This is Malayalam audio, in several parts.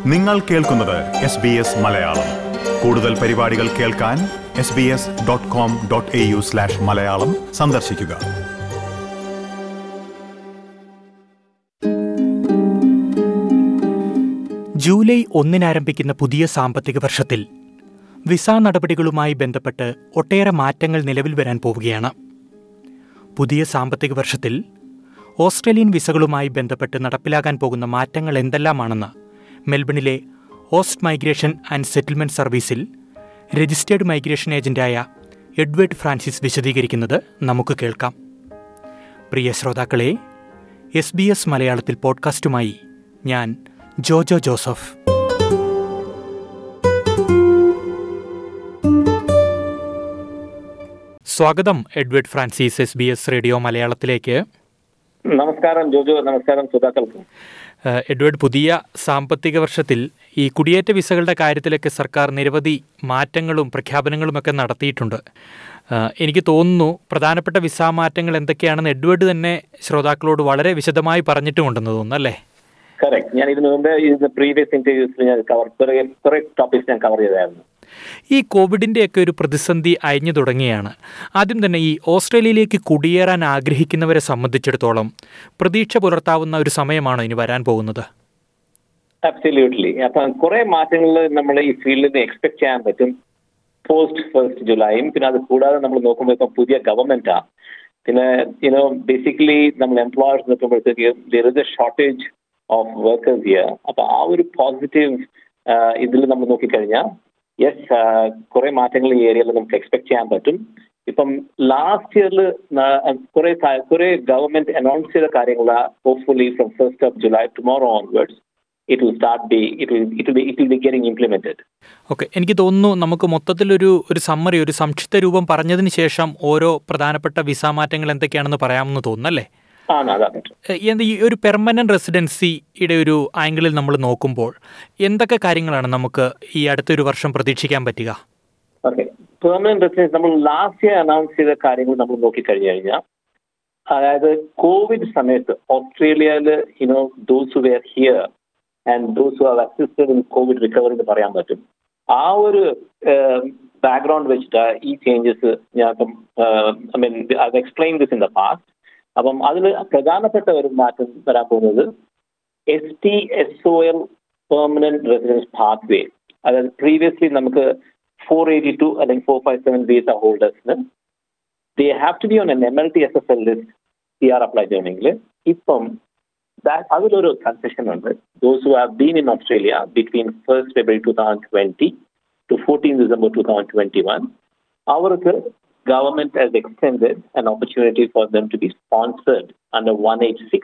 നിങ്ങൾ കേൾക്കുന്നത് എസ് ബി എസ് മലയാളം കൂടുതൽ പരിപാടികൾ കേൾക്കാൻ S B S dot com dot A U slash Malayalam സന്ദർശിക്കുക ജൂലൈ ഒന്നിന് ആരംഭിക്കുന്ന പുതിയ സാമ്പത്തിക വർഷത്തിൽ വിസ നടപടികളുമായി ബന്ധപ്പെട്ട് ഒട്ടേറെ മാറ്റങ്ങൾ നിലവിൽ വരാൻ പോവുകയാണ് പുതിയ സാമ്പത്തിക വർഷത്തിൽ ഓസ്ട്രേലിയൻ വിസകളുമായി ബന്ധപ്പെട്ട് നടപ്പിലാകാൻ പോകുന്ന മാറ്റങ്ങൾ എന്തെല്ലാമാണെന്ന് മെൽബണിലെ ഓസ്റ്റ് മൈഗ്രേഷൻ ആൻഡ് സെറ്റിൽമെന്റ് സർവീസിൽ രജിസ്റ്റേർഡ് മൈഗ്രേഷൻ ഏജന്റായ എഡ്വേർഡ് ഫ്രാൻസിസ് വിശദീകരിക്കുന്നത് നമുക്ക് കേൾക്കാം പ്രിയ ശ്രോതാക്കളെ എസ് ബി എസ് മലയാളത്തിൽ പോഡ്കാസ്റ്റുമായി ഞാൻ ജോജോ ജോസഫ് സ്വാഗതം Edward Francis S B S radio മലയാളത്തിലേക്ക് നമസ്കാരം ജോജോ നമസ്കാരം ശ്രോതാക്കൾക്ക് ഏഹ്, എഡ്വേർഡ് പുതിയ സാമ്പത്തിക വർഷത്തിൽ ഈ കുടിയേറ്റ വിസകളുടെ കാര്യത്തിലൊക്കെ സർക്കാർ നിരവധി മാറ്റങ്ങളും പ്രഖ്യാപനങ്ങളുമൊക്കെ നടത്തിയിട്ടുണ്ട് ഏഹ്, എനിക്ക് തോന്നുന്നു പ്രധാനപ്പെട്ട വിസ മാറ്റങ്ങൾ എന്തൊക്കെയാണെന്ന് എഡ്വേർഡ് തന്നെ ശ്രോതാക്കളോട് വളരെ വിശദമായി പറഞ്ഞിട്ടുമുണ്ടെന്ന് തോന്നുന്നു അല്ലേ കറക്റ്റ് ഞാൻ ഇതിനു മുമ്പ് ഇതിന്റെ പ്രീവിയസ് ഇന്റർവ്യൂസിൽ ഞാൻ കവർ കുറെ കുറെ ടോപ്പിക്സ് ഞാൻ കവർ ചെയ്തായിരുന്നു ഈ കോവിഡിൻ്റെയൊക്കെ ഒരു പ്രതിസന്ധി അയഞ്ഞു തുടങ്ങിയാണ് ആദ്യം തന്നെ ഈ ഓസ്ട്രേലിയയിലേക്ക് കുടിയേറാൻ ആഗ്രഹിക്കുന്നവരെ സംബന്ധിച്ചിടത്തോളം പ്രതീക്ഷ പുലർത്താവുന്ന ഒരു സമയമാണോ ഇനി വരാൻ പോകുന്നത് അബ്സല്യൂട്ട്ലി അപ്പൊ കുറെ മാറ്റങ്ങൾ നമ്മൾ ഈ ഫീൽഡിൽ നിന്ന് എക്സ്പെക്ട് ചെയ്യാൻ പറ്റും പോസ്റ്റ് ഫസ്റ്റ് ജൂലൈയും പിന്നെ അത് കൂടാതെ നമ്മൾ നോക്കുമ്പോൾ ഇപ്പം പുതിയ ഗവൺമെന്റാ പിന്നെ യുനോ ബേസിക്കലി നമ്മൾ എംപ്ലോയേഴ്സ് നോക്കുമ്പോഴത്തേക്ക് there is a shortage of workers year അപ്പൊ ആ ഒരു പോസിറ്റീവ് ഇതിൽ നമ്മൾ നോക്കിക്കഴിഞ്ഞാൽ യെസ് കുറെ മാറ്റങ്ങൾ ഈ ഏരിയയിൽ നമുക്ക് എക്സ്പെക്ട് ചെയ്യാൻ പറ്റും ഇപ്പം ലാസ്റ്റ് ഇയറിൽ കുറെ കാ- കുറെ ഗവൺമെന്റ് അനൗൺസ് ചെയ്ത കാര്യങ്ങൾ hopefully from first of July tomorrow onwards it will start be it will it will it will be getting implemented okay എനിക്ക് തോന്നുന്നു നമുക്ക് മൊത്തത്തിലൊരു ഒരു സമ്മറി ഒരു സംക്ഷിപ്ത രൂപം പറഞ്ഞതിന് ശേഷം ഓരോ പ്രധാനപ്പെട്ട വിസ മാറ്റങ്ങൾ എന്തൊക്കെയാണെന്ന് പറയാമെന്ന് തോന്നുന്നു അല്ലേ ആണ് അതാ പറ്റും ഏഹ് എന്ത് ഈ ഒരു പെർമനന്റ് റെസിഡൻസിയുടെ ഒരു ആംഗിളിൽ നമ്മൾ നോക്കുമ്പോൾ എന്തൊക്കെ കാര്യങ്ങളാണ് നമുക്ക് ഈ അടുത്തൊരു വർഷം പ്രതീക്ഷിക്കാൻ പറ്റുക ഓക്കെ പെർമനന്റ് റെസിഡൻസ് നമ്മൾ ലാസ്റ്റ് ഇയർ അനൗൺസ് ചെയ്ത കാര്യങ്ങൾ നമ്മൾ നോക്കിക്കഴിഞ്ഞു കഴിഞ്ഞാൽ അതായത് കോവിഡ് സമയത്ത് ഓസ്ട്രേലിയയിൽ you know those were here and those who have assisted in Covid recovery എന്ന് പറയാൻ പറ്റും ആ ഒരു ബാക്ക്ഗ്രൗണ്ട് വെച്ചിട്ട് ഈ ചേഞ്ചസ് ഞാൻ I mean I explain this in the past അപ്പം അതിൽ പ്രധാനപ്പെട്ട ഒരു മാറ്റം വരാൻ പോകുന്നത് S T S O L permanent residence pathway അതായത് പ്രീവിയസ്ലി നമുക്ക് ഫോർ എയ്റ്റി ടു അല്ലെങ്കിൽ ഫോർ ഫൈവ് സെവൻ വിസ ഹോൾഡേഴ്സിന് they have to be on N M L T S S L list C R apply ചെയ്യണമെങ്കിൽ ഇപ്പം that- അതിലൊരു കൺസെഷൻ ഉണ്ട് those who have been in Australia between first February two thousand twenty two fourteen December two thousand twenty one അവർക്ക് government has extended an opportunity for them to be sponsored under 186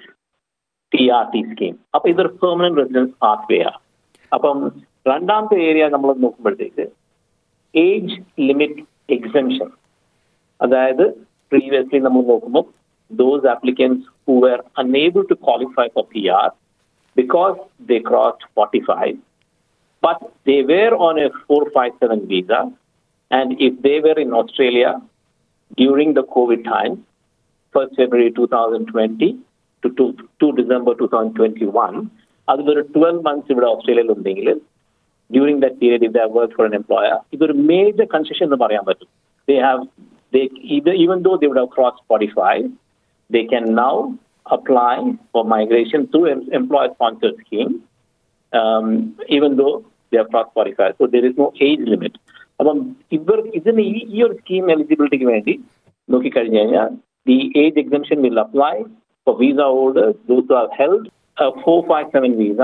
T R T scheme അപ്പൊ ഇതൊരു പെർമനന്റ് റെസിഡൻസ് പാത്വേ ആണ് അപ്പം രണ്ടാമത്തെ ഏരിയ നമ്മൾ നോക്കുമ്പോഴത്തേക്ക് ഏജ് ലിമിറ്റ് എക്സംഷൻ അതായത് പ്രീവിയസ്ലി നമ്മൾ നോക്കുമ്പോൾ those applicants who were unable to qualify for P R because they cross forty five but they were on a 457 visa. And if they were in Australia during the COVID time, 1st February 2020 to 2, 2 December 2021, അതിലൊരു ട്വൽവ് മന്ത്സ് ഇവിടെ ഓസ്ട്രേലിയയിൽ ഉണ്ടെങ്കിൽ during that period if the work for an employer ഇതൊരു മേജർ കൺസെഷൻ എന്ന് പറയാൻ പറ്റും they have they even though they would have cross forty five they can now apply for migration through an employer sponsored scheme, um, even though they have crossed 45. So there is no age limit. അപ്പം ഇവർ ഇതിന് ഈ ഈ ഒരു സ്കീം എലിജിബിലിറ്റിക്ക് വേണ്ടി നോക്കിക്കഴിഞ്ഞു കഴിഞ്ഞാൽ the age exemption will apply for visa holders those have held for five seven visa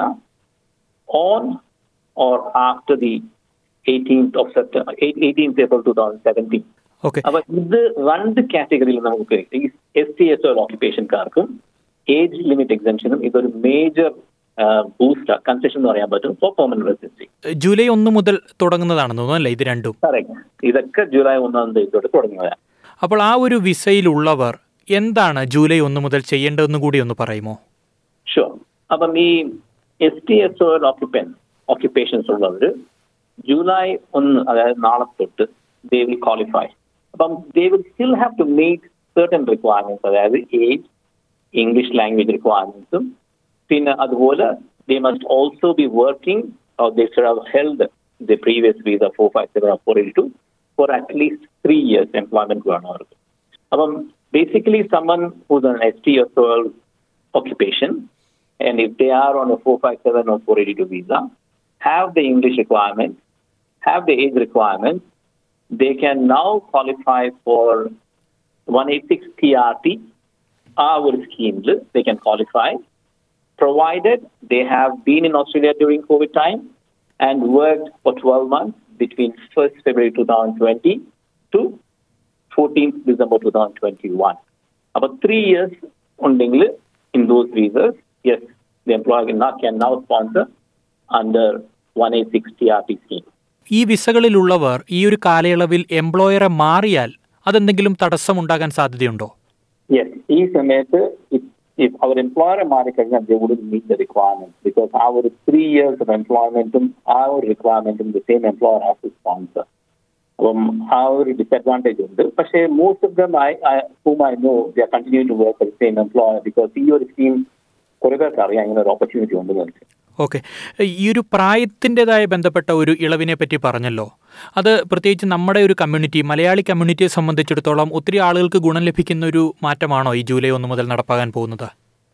on or after the eighteenth of September eighteenth April two thousand seventeen okay അപ്പൊ ഇത് രണ്ട് കാറ്റഗറിയിൽ നമുക്ക് ഈ എസ് ടി എസ് ഓക്യുപ്പേഷൻകാർക്കും ഏജ് ലിമിറ്റ് എക്സംഷനും ഇതൊരു മേജർ ബൂസ്റ്റ് കൺസെഷൻ എന്ന് പറയാൻ പറ്റും ഫോർ പെർമനന്റ് റെസിഡൻസി ജൂലൈ ഒന്ന് മുതൽ തുടങ്ങുന്നതാണെന്ന് തോന്നുന്നു അല്ലേ ഇത് രണ്ടും കറക്റ്റ് ഇതൊക്കെ ജൂലൈ ഒന്നാം തീയതിയോടെ തുടങ്ങുന്നതാണ് അപ്പോൾ ആ ഒരു വിസയിലുള്ളവർ എന്താണ് ജൂലൈ ഒന്ന് മുതൽ ചെയ്യേണ്ടതെന്ന് കൂടി ഒന്ന് പറയുമോ ഷുവർ അപ്പം ഈ എസ് ടി എസ് ഒ ഓക്യുപ്പൻ ഓക്യുപ്പേഷൻസ് ഉള്ളവർ ജൂലൈ ഒന്ന് അതായത് നാളെ തൊട്ട് ദേ വിൽ ക്വാളിഫൈ അപ്പം they will still have to meet certain requirements അതായത് ഏജ് ഇംഗ്ലീഷ് ലാംഗ്വേജ് റിക്വയർമെന്റ്സും പിന്നെ അതുപോലെ they must also be working or they should have held the previous visa 457 or 482 for at least three years employment വേണം അവർക്ക് അപ്പം basically someone who's an ST or 12 occupation and if they are on a 457 or 482 visa have the English requirement have the age requirement they can now qualify for 186 TRT ആ ഒരു സ്കീമിൽ they can qualify provided they have been in Australia during COVID time and worked for 12 months between 1st February 2020 to 14th December 2021. About three years ഉണ്ടെങ്കിൽ in those visas, yes, the employer can now, can now sponsor under 186 TRT scheme. ഈ വിസകളിലുള്ളവർ ഈ ഒരു കാലയളവിൽ എംപ്ലോയറെ മാറിയാൽ അതെന്തെങ്കിലും തടസ്സമുണ്ടാകാൻ സാധ്യതയുണ്ടോ Yes, ഈ സമയത്ത് if, if our employer മാറിക്കഴിഞ്ഞാൽ they wouldn't meet the requirements because our three years of employmentum our requirementum the same employer has to sponsor. അപ്പം ആ ഒരു ഡിസഡ്വാൻറ്റേജ് ഉണ്ട് പക്ഷേ most of them I whom I know the are continue to work the same employer because ഈ ഒരു സ്കീം കുറെ പേർക്ക് അറിയാം ഇങ്ങനെ ഒരു ഓപ്പർച്യൂണിറ്റി ഉണ്ടെന്ന് വെച്ചാൽ ഓക്കെ ഈ ഒരു പ്രായത്തിൻ്റെതായ ബന്ധപ്പെട്ട ഒരു ഇളവിനെ പറ്റി പറഞ്ഞല്ലോ അത് പ്രത്യേകിച്ച് നമ്മുടെ ഒരു കമ്മ്യൂണിറ്റി മലയാളി കമ്മ്യൂണിറ്റിയെ സംബന്ധിച്ചിടത്തോളം ഒത്തിരി ആളുകൾക്ക് ഗുണം ലഭിക്കുന്ന ഒരു മാറ്റമാണോ ഈ ജൂലൈ ഒന്ന് മുതൽ നടപ്പാകാൻ പോകുന്നത്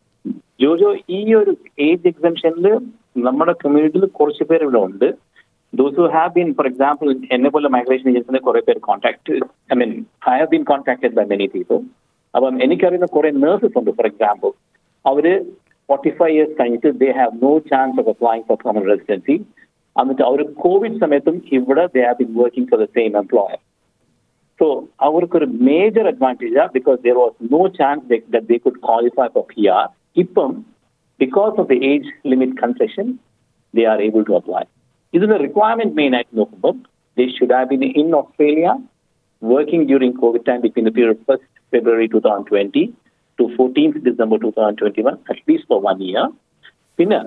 ജോജോ ഈ ഒരു ഏജ് എക്സംഷനിൽ നമ്മുടെ കമ്മ്യൂണിറ്റിയിൽ കുറച്ച് പേര് ഇവിടെ ഉണ്ട് those who have been for example എന്നെ പോലെ മൈഗ്രേഷൻ ഏജൻസിനെ കുറെ പേര് contact I mean I have been contacted by many people അപ്പം എനിക്കറിയുന്ന കുറെ നേഴ്സസ് ഉണ്ട് ഫോർ എക്സാമ്പിൾ അവര് ഫോർട്ടി ഫൈവ് ഇയേഴ്സ് കഴിഞ്ഞിട്ട് they have no chance of applying for permanent residency എന്നിട്ട് അവർ കോവിഡ് സമയത്തും ഇവിടെ they have been working for the same employer So അവർക്കൊരു major advantage because there was no chance that they could qualify for P R ഇപ്പം because of the age limit concession they are able to apply ഇതിന്റെ റിക്വയർമെന്റ് മെയിൻ ആയിട്ട് നോക്കുമ്പോൾ they should have been in Australia working during Covid time between the period first February two thousand twenty two fourteenth December two thousand twenty one at least for one year പിന്നെ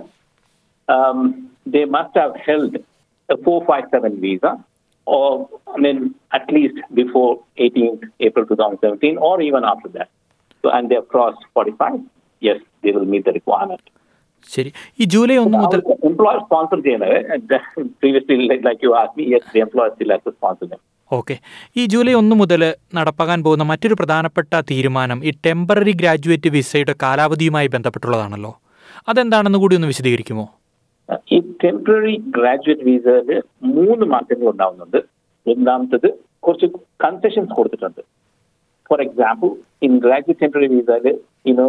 um, they must have held a 457 visa or I mean at least before 18th April 2017 or even after that. So and they have crossed 45. Yes, they will meet the requirement. ശരി ഈ ജൂലൈ ഒന്ന് മുതൽ employer sponsor ചെയ്യുന്നത് previously like, like you asked me, yes, the employer still has to sponsor them. Okay ഈ ജൂലൈ ഒന്ന് മുതൽ നടപ്പാകാൻ പോകുന്ന മറ്റൊരു പ്രധാനപ്പെട്ട തീരുമാനം ഈ ടെമ്പററി ഗ്രാജുവേറ്റ് വിസയുടെ കാലാവധിയുമായി ബന്ധപ്പെട്ടുള്ളതാണല്ലോ അതെന്താണെന്ന് കൂടി ഒന്ന് വിശദീകരിക്കുമോ ഈ ടെമ്പററി ഗ്രാജുവേറ്റ് വിസയിൽ മൂന്ന് മാറ്റങ്ങൾ ഉണ്ടാവുന്നുണ്ട് ഒന്നാമത്തത് കുറച്ച് കൺസെഷൻസ് കൊടുത്തിട്ടുണ്ട് for example in graduate temporary വിസയിൽ ഇനോ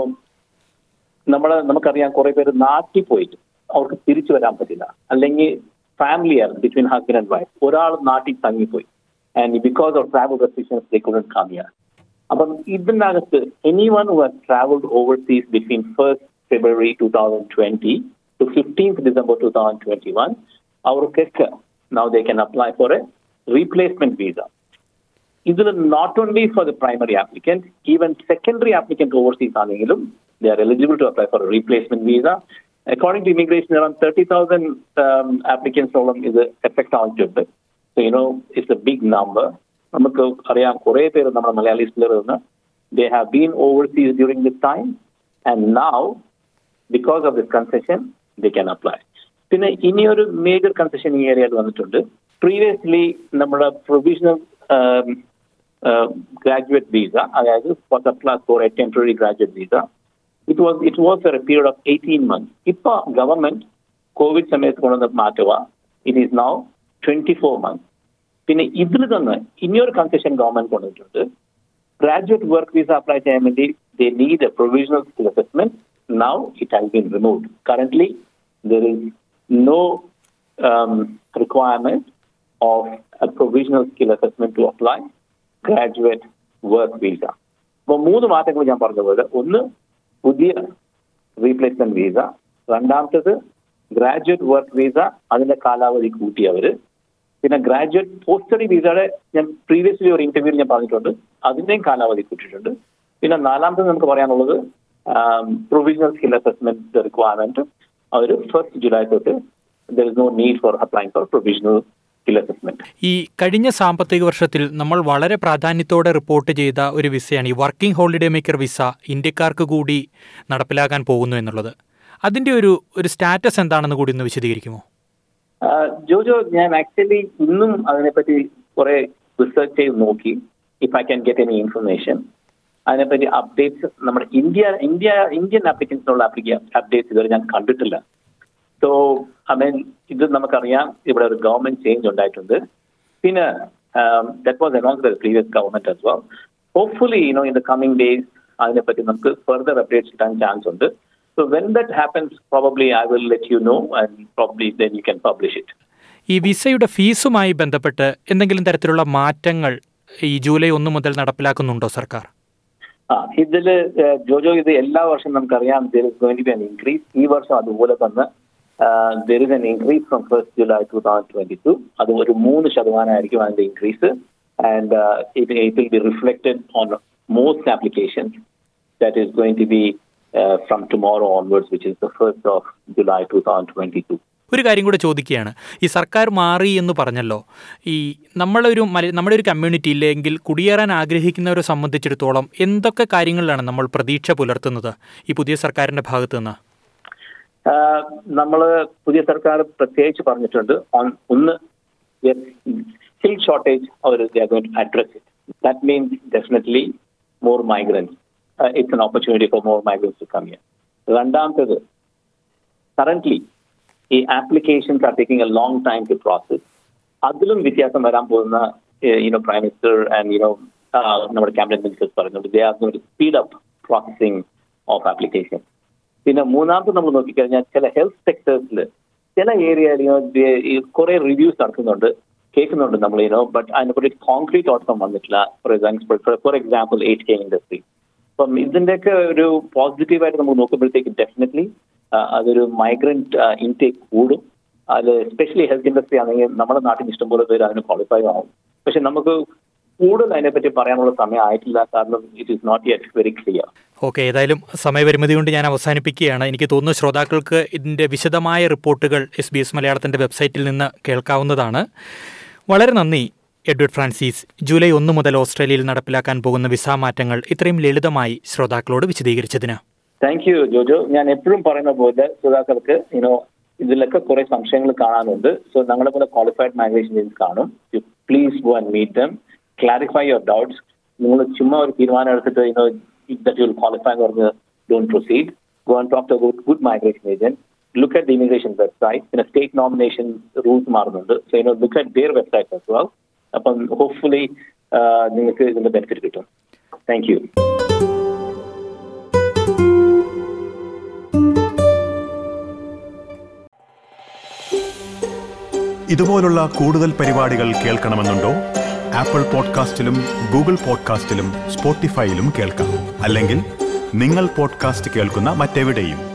നമ്മളെ നമുക്കറിയാം കുറെ പേര് നാട്ടിൽ പോയിട്ട് അവർക്ക് തിരിച്ചു വരാൻ പറ്റില്ല അല്ലെങ്കിൽ ഫാമിലി ആയിരുന്നു ബിറ്റ്വീൻ ഹസ്ബൻഡ് ആൻഡ് വൈഫ് ഒരാൾ നാട്ടിൽ തങ്ങിപ്പോയി and because of travel restrictions they couldn't come here അപ്പം ഇതിനകത്ത് anyone who has travelled overseas between first February two thousand twenty to 15th December 2021, our KESCA, now they can apply for a replacement visa. This is not only for the primary applicant, even secondary applicant overseas ആണെങ്കിലും they are eligible to apply for a replacement visa. According to immigration, around 30,000 um, applicants is effect ആയിട്ടുണ്ട്. So, you know, it's a big number. നമുക്ക് അറിയാം കുറേ പേര് നമ്മുടെ മലയാളീസിൽ they have been overseas during this time and now because of this concession they can apply. പിന്നെ ഇനിയൊരു മേജർ കൺസെഷൻ ഈ ഏരിയയിൽ വന്നിട്ടുണ്ട് പ്രീവിയസ്ലി നമ്മുടെ പ്രൊവിഷണൽ ഗ്രാജുവേറ്റ് വിസ അതായത് first class for a temporary graduate visa it was it was for a period of eighteen months ഇപ്പൊ ഗവൺമെന്റ് കോവിഡ് സമയത്ത് കൊണ്ടുവന്ന മാറ്റുക it is now twenty four months പിന്നെ ഇതിൽ തന്നെ ഇനിയൊരു കൺസെഷൻ ഗവൺമെന്റ് കൊണ്ടുവന്നിട്ടുണ്ട് ഗ്രാജുവേറ്റ് വർക്ക് വിസ അപ്ലൈ ചെയ്യാൻ വേണ്ടി they need a provisional skill assessment now it has been removed. Currently, there is no um, requirement of a provisional skill assessment to apply graduate work visa. അപ്പോൾ മൂന്ന് മാറ്റങ്ങൾ ഞാൻ പറഞ്ഞതുപോലെ ഒന്ന് പുതിയ റീപ്ലേസ്മെന്റ് വിസ രണ്ടാമത്തത് ഗ്രാജുവേറ്റ് വർക്ക് വിസ അതിന്റെ കാലാവധി കൂട്ടിയവര് പിന്നെ ഗ്രാജുവേറ്റ് പോസ്റ്റ് സ്റ്റഡി വിസയുടെ ഞാൻ പ്രീവിയസ്ലി ഒരു ഇന്റർവ്യൂവിൽ ഞാൻ പറഞ്ഞിട്ടുണ്ട് അതിന്റെയും കാലാവധി കൂട്ടിയിട്ടുണ്ട് പിന്നെ നാലാമത്തത് നമുക്ക് പറയാനുള്ളത് പ്രൊവിഷണൽ സ്കിൽ അസസ്മെന്റ് റിക്വയർമെന്റ് ഒരു ഫസ്റ്റ് ജൂലൈ തൊട്ട് there is no need for applying for provisional skill assessment ഈ കഴിഞ്ഞ സാമ്പത്തിക വർഷത്തിൽ നമ്മൾ വളരെ പ്രാധാന്യത്തോടെ റിപ്പോർട്ട് ചെയ്ത ഒരു വിസയാണ് ഈ വർക്കിംഗ് ഹോളിഡേ മേക്കർ വിസ ഇന്ത്യക്കാർക്ക് കൂടി നടപ്പിലാക്കാൻ പോകുന്നു എന്നുള്ളത് അതിന്റെ ഒരു ഒരു സ്റ്റാറ്റസ് എന്താണെന്ന് കൂടി ഒന്ന് വിശദീകരിക്കുമോ ജോജോ ഞാൻ ആക്ച്വലി ഇന്നും അതിനെപ്പറ്റി കുറെ റിസർച്ച് ചെയ്ത് നോക്കി if I can get any information അതിനെപ്പറ്റി അപ്ഡേറ്റ്സ് നമ്മുടെ ഇന്ത്യ ഇന്ത്യ ഇന്ത്യൻ ആപ്ലിക്കൻസിനുള്ള അപ്ഡേറ്റ്സ് ഇതുവരെ ഞാൻ കണ്ടിട്ടില്ല സോ ഐ മീൻ ഇത് നമുക്കറിയാം ഇവിടെ ഒരു ഗവൺമെന്റ് ചേഞ്ച് ഉണ്ടായിട്ടുണ്ട് പിന്നെ that was announce the previous government as well hopefully you know in the coming days അതിനെപ്പറ്റി നമുക്ക് ഫർദർ അപ്ഡേറ്റ്സ് കിട്ടാൻ ചാൻസ് ഉണ്ട് so when that happens probably I will let you know and probably then you can publish it ഈ വിസയുടെ ഫീസുമായി ബന്ധപ്പെട്ട് എന്തെങ്കിലും തരത്തിലുള്ള മാറ്റങ്ങൾ ഈ ജൂലൈ ഒന്ന് മുതൽ നടപ്പിലാക്കുന്നുണ്ടോ സർക്കാർ ആ ഇതില് ഏഹ്, ജോജോ ഇത് എല്ലാ വർഷം നമുക്കറിയാം there is going to be an increase ഈ വർഷം അതുപോലെ തന്നെ there is an increase from first July two thousand twenty two അത് ഒരു മൂന്ന് ശതമാനമായിരിക്കും അതിന്റെ increase and it it will be reflected on most applications that is going to be from tomorrow onwards which is the first of July two thousand twenty two ഒരു കാര്യം കൂടെ ചോദിക്കുകയാണ് ഈ സർക്കാർ മാറി എന്ന് പറഞ്ഞല്ലോ ഈ നമ്മളൊരു മല നമ്മുടെ ഒരു കമ്മ്യൂണിറ്റി ഇല്ലെങ്കിൽ കുടിയേറാൻ ആഗ്രഹിക്കുന്നവരെ സംബന്ധിച്ചിടത്തോളം എന്തൊക്കെ കാര്യങ്ങളിലാണ് നമ്മൾ പ്രതീക്ഷ പുലർത്തുന്നത് ഈ പുതിയ സർക്കാരിൻ്റെ ഭാഗത്തു നിന്ന് നമ്മൾ പുതിയ സർക്കാർ പ്രത്യേകിച്ച് പറഞ്ഞിട്ടുണ്ട് on ഒന്ന് സ്കിൽ ഷോർട്ടേജ് അവർ address it that means definitely more migrants it's an opportunity for more migrants to come രണ്ടാമത്തേത് കറന്റ്ലി ഈ applications are taking a long time to process അതിലും വ്യത്യാസം വരാൻ പോകുന്ന you know prime minister and you know നമ്മുടെ ക്യാബിനറ്റ് മിനിസ്റ്റേഴ്സ് പറയുന്നുണ്ട് they are going to speed up processing of application പിന്നെ മൂന്നാമത് നമ്മൾ നോക്കിക്കഴിഞ്ഞാൽ ചില ഹെൽത്ത് സെക്ടേഴ്സിൽ ചില ഏരിയയിൽ കുറെ റിവ്യൂസ് നടക്കുന്നുണ്ട് കേൾക്കുന്നുണ്ട് നമ്മൾ യുനോ ബട്ട് അതിനെക്കുറിച്ച് കോൺക്രീറ്റ് ഔട്ട്കം വന്നിട്ടില്ല for example for example aged care industry അപ്പം ഇതിന്റെയൊക്കെ ഒരു പോസിറ്റീവായിട്ട് നമ്മൾ നോക്കുമ്പോഴത്തേക്ക് ഡെഫിനറ്റ്ലി അതൊരു മൈഗ്രന്റ് ഇൻടേക്ക് കൂടും അത് എസ്പെഷ്യലി ഹെൽത്ത് ഇൻഡസ്ട്രി ആണെങ്കിൽ നമ്മുടെ നാട്ടിൽ ഇഷ്ടംപോലെ പേര് അതിന് ക്വാളിഫൈ ആവും പക്ഷെ നമുക്ക് കൂടുതൽ അതിനെപ്പറ്റി പറയാനുള്ള സമയം ആയിട്ടില്ല കാരണം it is not yet very clear okay ഏതായാലും സമയപരിമിതി കൊണ്ട് ഞാൻ അവസാനിപ്പിക്കുകയാണ് എനിക്ക് തോന്നുന്നു ശ്രോതാക്കൾക്ക് ഇതിൻ്റെ വിശദമായ റിപ്പോർട്ടുകൾ എസ് ബി എസ് മലയാളത്തിൻ്റെ വെബ്സൈറ്റിൽ നിന്ന് കേൾക്കാവുന്നതാണ് വളരെ നന്ദി എഡ്വേർഡ് ഫ്രാൻസിസ് ജൂലൈ ഒന്ന് മുതൽ ഓസ്ട്രേലിയയിൽ നടപ്പിലാക്കാൻ പോകുന്ന വിസ മാറ്റങ്ങൾ ഇത്രയും ലളിതമായി ശ്രോതാക്കളോട് വിശദീകരിച്ചതിന് താങ്ക് യു ജോജോ ഞാൻ എപ്പോഴും പറയുന്ന പോലെ ശ്രോതാക്കൾക്ക് യുനോ ഇതിലൊക്കെ കുറെ സംശയങ്ങൾ കാണാനുണ്ട് സോ ഞങ്ങളെ പോലെ ക്വാളിഫൈഡ് മൈഗ്രേഷൻ ഏജൻസ് കാണും you please go and meet them clarify your doubts നിങ്ങൾ ചുമ്മാ ഒരു തീരുമാനം എടുത്തിട്ട് യുനോ ദറ്റ് യു ക്വാളിഫൈ എന്ന് പറഞ്ഞ് don't proceed go and talk to good migration agent look at the immigration website പിന്നെ സ്റ്റേറ്റ് നോമിനേഷൻ റൂൾസ് മാറുന്നുണ്ട് so you know look at their website as well അപ്പം ഹോപ്പ്ഫുള്ളി നിങ്ങൾക്ക് ഇതിന്റെ ബെനിഫിറ്റ് കിട്ടും താങ്ക് യു ഇതുപോലുള്ള കൂടുതൽ പരിപാടികൾ കേൾക്കണമെന്നുണ്ടോ ആപ്പിൾ പോഡ്കാസ്റ്റിലും ഗൂഗിൾ പോഡ്കാസ്റ്റിലും സ്പോട്ടിഫൈയിലും കേൾക്കാം അല്ലെങ്കിൽ നിങ്ങൾ പോഡ്കാസ്റ്റ് കേൾക്കുന്ന മറ്റെവിടെയും